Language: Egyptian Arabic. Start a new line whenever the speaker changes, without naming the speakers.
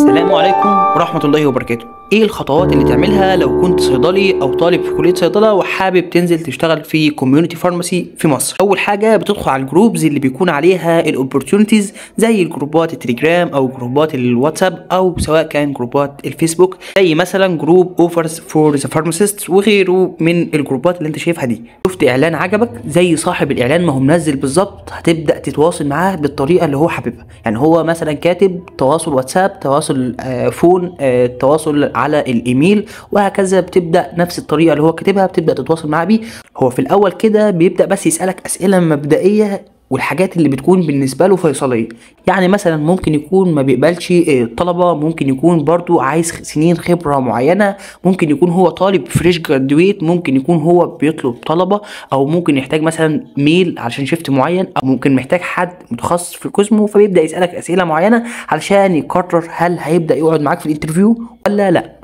السلام عليكم ورحمة الله وبركاته ايه الخطوات اللي تعملها لو كنت صيدلي او طالب في كلية صيدلة وحابب تنزل تشتغل في كوميونتي فارماسي في مصر اول حاجة بتدخل على الجروبز اللي بيكون عليها الاوبورتيونيتيز زي الجروبات التليجرام او جروبات الواتساب او سواء كان جروبات الفيسبوك زي مثلا جروب اوفرز فور ذا فارماسيست وغيره من الجروبات اللي انت شايفها دي شفت اعلان عجبك زي صاحب الاعلان ما هو منزل بالظبط هتبدا تتواصل معاه بالطريقه اللي هو حاببها يعني هو مثلا كاتب تواصل واتساب تواصل آه، فون آه، تواصل على الايميل وهكذا بتبدا نفس الطريقه اللي هو كاتبها بتبدا تتواصل معاه بيه هو في الاول كده بيبدا بس يسالك اسئله مبدئيه والحاجات اللي بتكون بالنسبة له فيصلية يعني مثلا ممكن يكون ما بيقبلش آه، طلبة ممكن يكون برضو عايز سنين خبرة معينة ممكن يكون هو طالب فريش جرادويت ممكن يكون هو بيطلب طلبة او ممكن يحتاج مثلا ميل علشان شيفت معين او ممكن محتاج حد متخصص في الكوزمو فبيبدأ يسألك اسئلة معينة علشان يقرر هل هيبدأ يقعد معاك في الانترفيو ولا لا